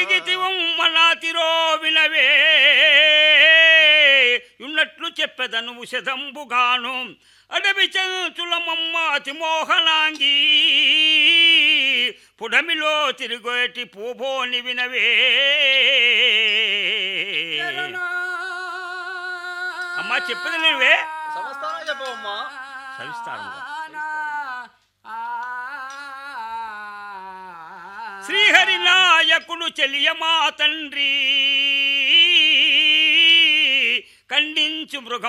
అడిగితివమ్మ నాతిరో వినవే ఉన్నట్లు చెప్పెదను ఉషదంబుగాను అడవి చంచులమమ్మ అతి మోహనాంగి పుడమిలో తిరుగేటి పూబోని వినవే అమ్మా చెప్పేది నువ్వే సమస్తానం చెప్పవమ్మా సవిస్తారంగా. శ్రీహరి నాయకుడు చెలియమా తండ్రి ఖండించు మృగం